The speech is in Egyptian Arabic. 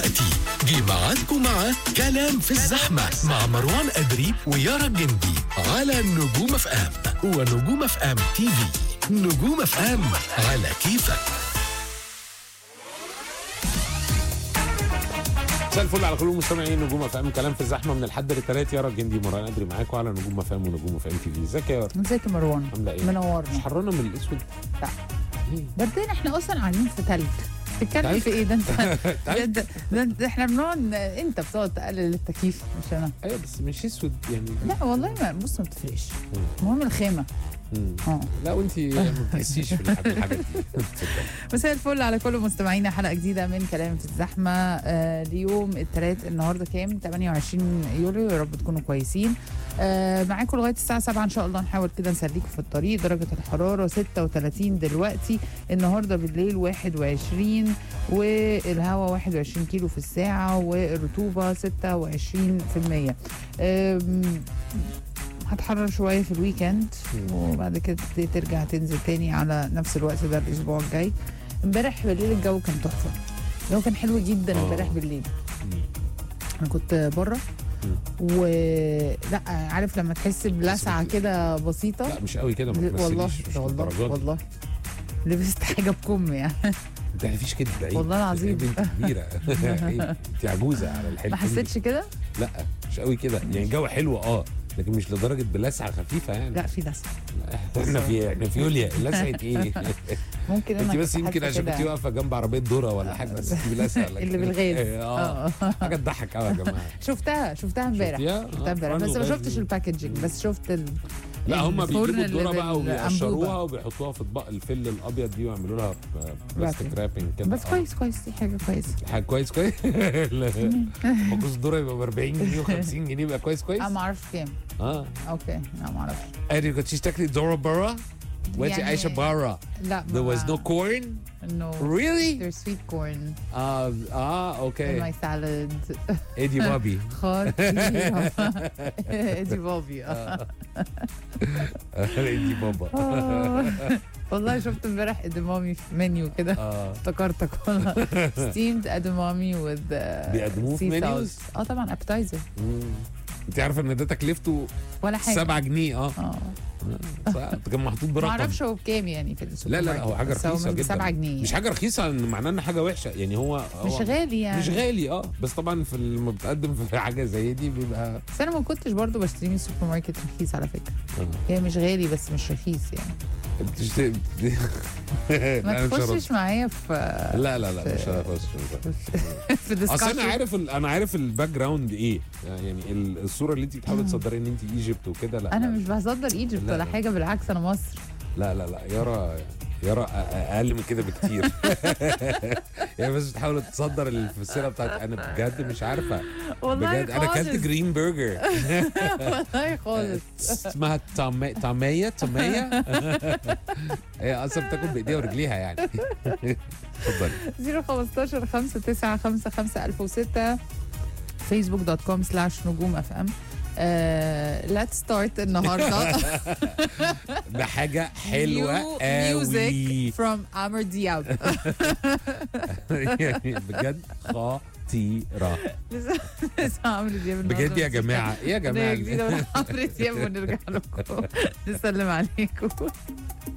دلوقتي جه ميعادكم مع كلام في الزحمة مع مروان أدري ويارا الجندي على نجوم اف ام ونجوم اف ام تي في نجوم اف ام على كيفك مساء الفل على كل مستمعين نجوم اف ام كلام في الزحمه من الحد للتلات يارا الجندي مران ادري معاكم على نجوم اف ام ونجوم اف ام تي في ازيك يا يارا ازيك يا مروان عامله ايه؟ مش منورنا حرانه من الاسود لا. ليه؟ بعدين احنا اصلا قاعدين في تلج تتكلم تلج؟ في ايه ده انت ده, تعال. ده, ده, ده احنا بنقعد انت بتقعد تقلل التكييف مش انا ايوه بس مش اسود يعني لا والله ما بص ما بتفرقش المهم الخيمه مم. اه لا وانت ما بتحسيش في الحاجات الحاجات دي تصدقي. مساء الفل على كل مستمعينا حلقه جديده من كلام في الزحمه آه ليوم الثلاث النهارده كام 28 يوليو يا رب تكونوا كويسين آه معاكم لغايه الساعه 7 ان شاء الله نحاول كده نسليكم في الطريق درجه الحراره 36 دلوقتي النهارده بالليل 21 والهواء 21 كيلو في الساعه والرطوبه 26% آم، هتحرر شويه في الويكند وبعد كده تبتدي ترجع تنزل تاني على نفس الوقت ده الاسبوع الجاي امبارح بالليل الجو كان تحفه الجو كان حلو جدا آه. امبارح بالليل مم. انا كنت بره ولا عارف لما تحس بلسعه كده بسيطه لا مش قوي كده ما ل- والله تمثليش مش ده والله للدرجة دي. والله لبست حاجه بكم يعني انت مفيش كده بعيد والله العظيم. انت كبيره عيب. انت عجوزه على الحلم ما حسيتش كده لا مش قوي كده يعني الجو حلو اه لكن مش لدرجه بلسعه خفيفه يعني لا في لسعه احنا في احنا في يوليا لسعه ايه ممكن انت انا بس كنت يمكن حاسة عشان كده. كنت واقفه جنب عربيه ذره ولا حاجه بس دي لسعه لكن- اللي بالغاز اه اه حاجه تضحك قوي يا جماعه شفتها شفتها امبارح شفتيها؟ شفتها آه، امبارح فن بس ما وغاز شفتش دي. الباكجينج بس شفت ال... لا هم الفرن بيجيبوا اللي الذره بقى وبيقشروها بالأنبوبة. وبيحطوها في اطباق الفل الابيض دي ويعملوا لها بلاستيك رابنج كده بس آه. كويس كويس دي حاجه كويسه حاجه كويس كويس مكوس الذره يبقى ب 40 جنيه و50 جنيه يبقى كويس كويس انا ما اعرفش كام اه اوكي لا ما اعرفش ادي كنت تاكلي ذره بره وانت يعني- عايشه بره لا there was no corn no really there's sweet corn اه اه in اوكي my salad ادي بابي خطيرة ادي بابي آه. ادي بابا آه. والله شفت امبارح ادمامي في منيو كده اه افتكرتك والله steamed edamame with uh, بيقدموه في sea menus؟ sauce. اه طبعا ابتايزر مم. انت عارفه ان ده تكلفته ولا حاجه 7 جنيه اه اه صح. كان محطوط ما برقم اعرفش هو بكام يعني في السوبر لا لا لا ماركت، هو حاجه بس هو رخيصه من جدا 7 جنيه مش حاجه رخيصه ان معناه ان حاجه وحشه يعني هو, هو مش غالي يعني مش غالي اه بس طبعا في لما بتقدم في حاجه زي دي بيبقى بس انا ما كنتش برضو بشتري من السوبر ماركت رخيص على فكره آه. هي مش غالي بس مش رخيص يعني بتشت- ما أنا مش هرد. تخشش معايا في لا لا لا مش هخش في اصل انا discussion. عارف ال... انا عارف الباك جراوند ايه يعني ال- الصوره اللي انت بتحاولي تصدري ان انت ايجيبت وكده لا انا لا. مش بصدر ايجيبت لا، ولا لا. حاجه بالعكس انا مصر لا لا لا يارا يارا أ- اقل من كده بكتير هي بس بتحاول تصدر الفسيره بتاعت انا بجد مش عارفه والله بجد انا اكلت خالص. جرين برجر والله خالص اسمها طعمية طعمية طعمية هي اصلا بتاكل بايديها ورجليها يعني اتفضلي 015 5955 1006 فيسبوك دوت كوم سلاش نجوم اف ام ليتس ستارت النهارده بحاجة حلوة قوي ميوزك فروم عمرو دياب يعني بجد خطيرة لسه لسه عمرو دياب النهاردة بجد يا بس- جماعة ايه يا أغنية جماعة جديده من عمرو دياب ونرجع لكم نسلم عليكم